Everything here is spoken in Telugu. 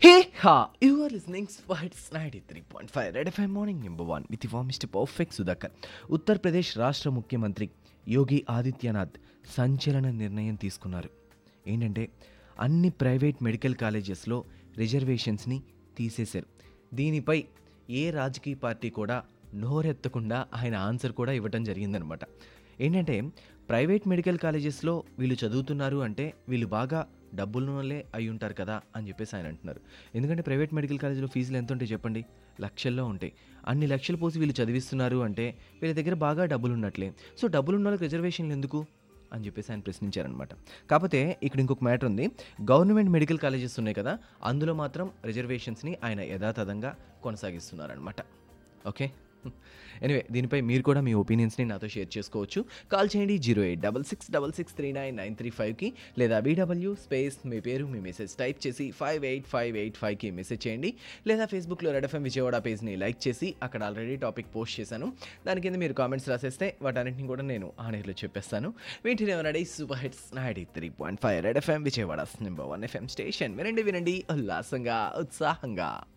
Hey ha! You are listening Spites 93.5 Red FM Morning Number 1 with your Mr. Perfect Sudhakar. Uttar Pradesh రాష్ట్ర ముఖ్యమంత్రి యోగి ఆదిత్యనాథ్ సంచలన నిర్ణయం తీసుకున్నారు ఏంటంటే అన్ని ప్రైవేట్ మెడికల్ కాలేజెస్లో రిజర్వేషన్స్ని తీసేశారు దీనిపై ఏ రాజకీయ పార్టీ కూడా నోరెత్తకుండా ఆయన ఆన్సర్ కూడా ఇవ్వడం జరిగిందనమాట ఏంటంటే ప్రైవేట్ మెడికల్ కాలేజెస్లో వీళ్ళు చదువుతున్నారు అంటే వీళ్ళు బాగా డబ్బులనే అయి ఉంటారు కదా అని చెప్పేసి ఆయన అంటున్నారు ఎందుకంటే ప్రైవేట్ మెడికల్ కాలేజీలో ఫీజులు ఎంత ఉంటాయి చెప్పండి లక్షల్లో ఉంటాయి అన్ని లక్షలు పోసి వీళ్ళు చదివిస్తున్నారు అంటే వీళ్ళ దగ్గర బాగా డబ్బులు ఉన్నట్లే సో డబ్బులు ఉన్న వాళ్ళకి రిజర్వేషన్లు ఎందుకు అని చెప్పేసి ఆయన ప్రశ్నించారనమాట కాకపోతే ఇక్కడ ఇంకొక మ్యాటర్ ఉంది గవర్నమెంట్ మెడికల్ కాలేజెస్ ఉన్నాయి కదా అందులో మాత్రం రిజర్వేషన్స్ని ఆయన యథాతథంగా కొనసాగిస్తున్నారనమాట ఓకే ఎనివే దీనిపై మీరు కూడా మీ ఒపీనియన్స్ని నాతో షేర్ చేసుకోవచ్చు కాల్ చేయండి zero eight double six double six three nine nine three ఫైవ్కి లేదా బీడబ్ల్యూ స్పేస్ మీ పేరు మీ మెసేజ్ టైప్ చేసి ఫైవ్ ఎయిట్ ఫైవ్ ఎయిట్ ఫైవ్కి మెసేజ్ చేయండి లేదా ఫేస్బుక్లో రెడ్ ఎఫ్ఎం విజయవాడ పేజ్ని లైక్ చేసి అక్కడ ఆల్రెడీ టాపిక్ పోస్ట్ చేశాను దాని కింద మీరు కామెంట్స్ రాసేస్తే వాటన్నింటిని కూడా నేను ఆనేర్లో చెప్పేస్తాను వీటిని ready super hits ninety three point five red FM Vijayawada number one FM station వినండి వినండి ఉల్లాసంగా ఉత్సాహంగా